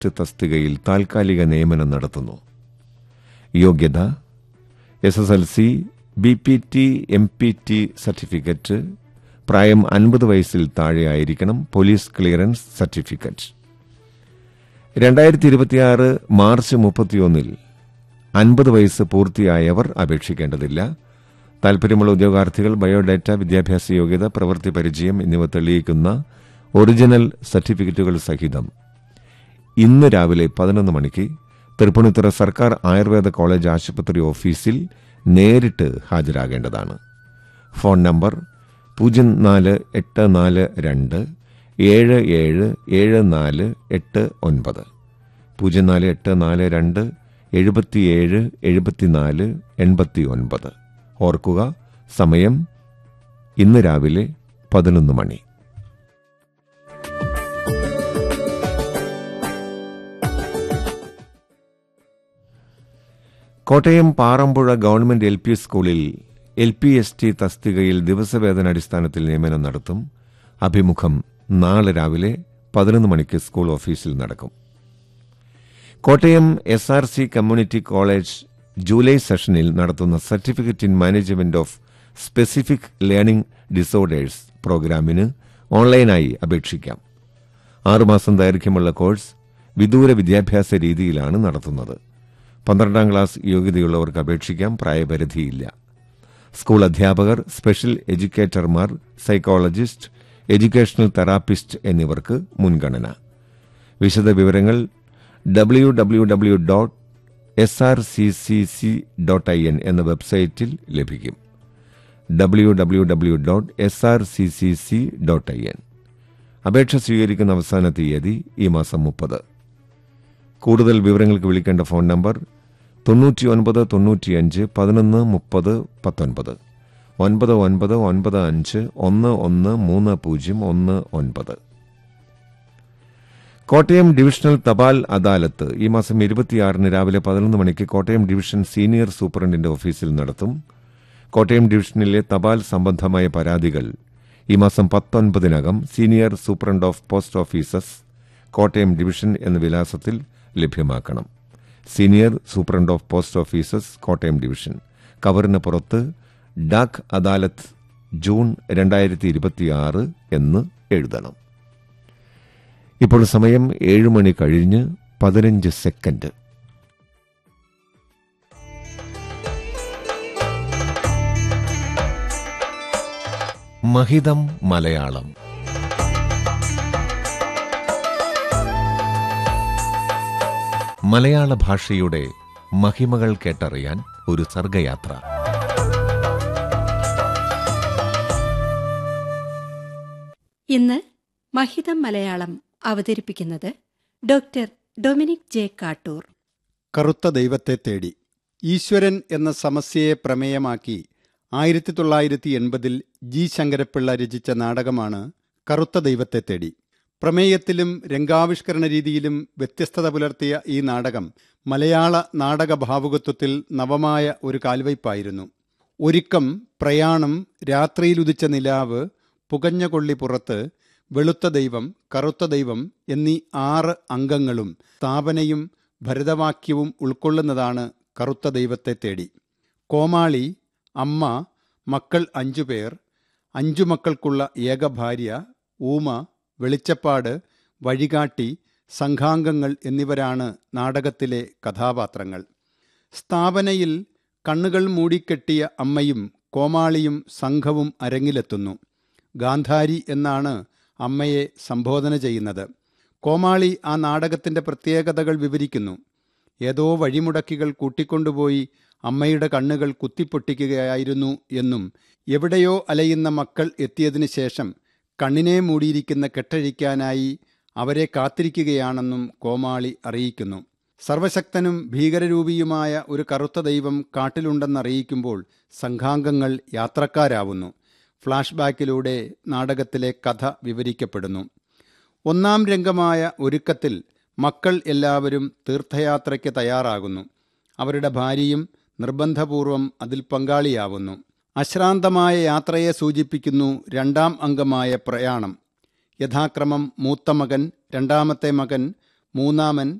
തസ്തികയിൽ താൽക്കാലിക നിയമനം നടത്തുന്നു യോഗ്യത S S L C B P T M P T certificate പ്രായം അൻപത് വയസ്സിൽ താഴെയായിരിക്കണം പോലീസ് ക്ലിയറൻസ് സർട്ടിഫിക്കറ്റ് രണ്ടായിരത്തി ഇരുപത്തിയാറ് മാർച്ച് മുപ്പത്തിയൊന്നിൽ അൻപത് വയസ്സ് പൂർത്തിയായവർ അപേക്ഷിക്കേണ്ടതില്ല താൽപര്യമുള്ള ഉദ്യോഗാർത്ഥികൾ ബയോഡാറ്റ വിദ്യാഭ്യാസ യോഗ്യത പ്രവൃത്തി പരിചയം എന്നിവ തെളിയിക്കുന്ന ഒറിജിനൽ സർട്ടിഫിക്കറ്റുകൾ സഹിതം ഇന്ന് രാവിലെ പതിനൊന്ന് മണിക്ക് തൃപ്പൂണിത്തുറ സർക്കാർ ആയുർവേദ കോളേജ് ആശുപത്രി ഓഫീസിൽ നേരിട്ട് ഹാജരാകേണ്ടതാണ് ഫോൺ നമ്പർ പൂജ്യം നാല് എട്ട് നാല് രണ്ട് ഏഴ് ഏഴ് ഏഴ് നാല് എട്ട് ഒൻപത് പൂജ്യം നാല് എട്ട് നാല് രണ്ട് എഴുപത്തിയേഴ് എഴുപത്തിനാല് എൺപത്തി ഒൻപത് ഓർക്കുക സമയം ഇന്ന് രാവിലെ പതിനൊന്ന് മണി Kottayam Parampuzha government L P സ്കൂളിൽ എൽ പി എസ് ടി തസ്തികയിൽ ദിവസവേതന അടിസ്ഥാനത്തിൽ നിയമനം നടത്തും അഭിമുഖം നാളെ രാവിലെ പതിനൊന്ന് മണിക്ക് സ്കൂൾ ഓഫീസിൽ നടക്കും Kottayam S R C community college July സെഷനിൽ നടത്തുന്ന certificate in management of specific learning disorders പ്രോഗ്രാമിന് ഓൺലൈനായി അപേക്ഷിക്കാം ആറുമാസം ദൈർഘ്യമുള്ള കോഴ്സ് വിദൂര വിദ്യാഭ്യാസ രീതിയിലാണ് നടത്തുന്നത് പന്ത്രണ്ടാം ക്ലാസ് യോഗ്യതയുള്ളവർക്ക് അപേക്ഷിക്കാം പ്രായപരിധിയില്ല സ്കൂൾ അധ്യാപകർ സ്പെഷ്യൽ എഡ്യൂക്കേറ്റർമാർ സൈക്കോളജിസ്റ്റ് എഡ്യൂക്കേഷണൽ തെറാപ്പിസ്റ്റ് എന്നിവർക്ക് മുൻഗണന വിശദ വിവരങ്ങൾ W W W dot S R C C C dot I N എന്ന വെബ്സൈറ്റിൽ ലഭിക്കും W W W dot S R C C C dot I N അപേക്ഷ സ്വീകരിക്കുന്ന അവസാന തീയതി ഈ മാസം മുപ്പത് കൂടുതൽ വിവരങ്ങൾക്ക് വിളിക്കേണ്ട ഫോൺ നമ്പർ തൊണ്ണൂറ്റിയൊൻപത് തൊണ്ണൂറ്റിയഞ്ച് പതിനൊന്ന് മുപ്പത് പത്തൊൻപത് ഒൻപത് ഒൻപത് ഒൻപത് അഞ്ച് ഒന്ന് ഒന്ന് മൂന്ന് പൂജ്യം ഒന്ന് ഒൻപത് കോട്ടയം ഡിവിഷണൽ തപാൽ അദാലത്ത് ഈ മാസം ഇരുപത്തിയാറിന് രാവിലെ പതിനൊന്ന് മണിക്ക് കോട്ടയം ഡിവിഷൻ സീനിയർ സൂപ്രണ്ടിന്റെ ഓഫീസിൽ നടത്തും കോട്ടയം ഡിവിഷനിലെ തപാൽ സംബന്ധമായ പരാതികൾ ഈ മാസം പത്തൊൻപതിനകം senior superintendent of post offices Kottayam division എന്ന വിലാസത്തിൽ ലഭ്യമാക്കണം senior superintendent of post offices Kottayam division കവറിന് പുറത്ത് ഡാക് അദാലത്ത് ജൂൺ രണ്ടായിരത്തി ഇരുപത്തിയാറ് എന്ന് എഴുതണം ഇപ്പോൾ സമയം ഏഴ് മണി കഴിഞ്ഞ് പതിനഞ്ച് സെക്കൻഡ് മഹിതം മലയാളം മലയാള ഭാഷയുടെ മഹിമകൾ കേട്ടറിയാൻ ഒരു സർഗയാത്ര ഇന്ന് മഹിതം മലയാളം അവതരിപ്പിക്കുന്നത് ഡോക്ടർ ഡൊമിനിക് ജെ കാട്ടൂർ കറുത്ത ദൈവത്തെ തേടി ഈശ്വരൻ എന്ന സമസ്യയെ പ്രമേയമാക്കി ആയിരത്തി തൊള്ളായിരത്തി എൺപതിൽ ജി ശങ്കരപ്പിള്ള രചിച്ച നാടകമാണ് കറുത്ത ദൈവത്തെ തേടി പ്രമേയത്തിലും രംഗാവിഷ്കരണ രീതിയിലും വ്യത്യസ്തത പുലർത്തിയ ഈ നാടകം മലയാള നാടക ഭാവുകത്വത്തിൽ നവമായ ഒരു കാൽവയ്പായിരുന്നു ഒരുക്കം പ്രയാണം രാത്രിയിലുദിച്ച നിലാവ് പുകഞ്ഞ കൊള്ളി പുറത്ത് വെളുത്ത ദൈവം കറുത്ത ദൈവം എന്നീ ആറ് അംഗങ്ങളും സ്ഥാപനയും ഭരതവാക്യവും ഉൾക്കൊള്ളുന്നതാണ് കറുത്ത ദൈവത്തെ തേടി കോമാളി അമ്മ മക്കൾ അഞ്ചു പേർ അഞ്ചു മക്കൾക്കുള്ള ഏക ഭാര്യ ഊമ വെളിച്ചപ്പാട് വഴികാട്ടി സംഘാംഗങ്ങൾ എന്നിവരാണ് നാടകത്തിലെ കഥാപാത്രങ്ങൾ സ്ഥാപനയിൽ കണ്ണുകൾ മൂടിക്കെട്ടിയ അമ്മയും കോമാളിയും സംഘവും അരങ്ങിലെത്തുന്നു ഗാന്ധാരി എന്നാണ് അമ്മയെ സംബോധന ചെയ്യുന്നത് കോമാളി ആ നാടകത്തിൻ്റെ പ്രത്യേകതകൾ വിവരിക്കുന്നു ഏതോ വഴിമുടക്കികൾ കൂട്ടിക്കൊണ്ടുപോയി അമ്മയുടെ കണ്ണുകൾ കുത്തിപ്പൊട്ടിക്കുകയായിരുന്നു എന്നും എവിടെയോ അലയുന്ന മക്കൾ എത്തിയതിനു ശേഷം കണ്ണിനെ മൂടിയിരിക്കുന്ന കെട്ടഴിക്കാനായി അവരെ കാത്തിരിക്കുകയാണെന്നും കോമാളി അറിയിക്കുന്നു സർവശക്തനും ഭീകരരൂപിയുമായ ഒരു കറുത്ത ദൈവം കാട്ടിലുണ്ടെന്നറിയിക്കുമ്പോൾ സംഘാംഗങ്ങൾ യാത്രക്കാരാവുന്നു ഫ്ലാഷ് ബാക്കിലൂടെ നാടകത്തിലെ കഥ വിവരിക്കപ്പെടുന്നു ഒന്നാം രംഗമായ ഒരുക്കത്തിൽ മക്കൾ എല്ലാവരും തീർത്ഥയാത്രയ്ക്ക് തയ്യാറാകുന്നു അവരുടെ ഭാര്യയും നിർബന്ധപൂർവം അതിൽ പങ്കാളിയാവുന്നു അശ്രാന്തമായ യാത്രയെ സൂചിപ്പിക്കുന്നു രണ്ടാം അംഗമായ പ്രയാണം യഥാക്രമം മൂത്ത മകൻ രണ്ടാമത്തെ മകൻ മൂന്നാമൻ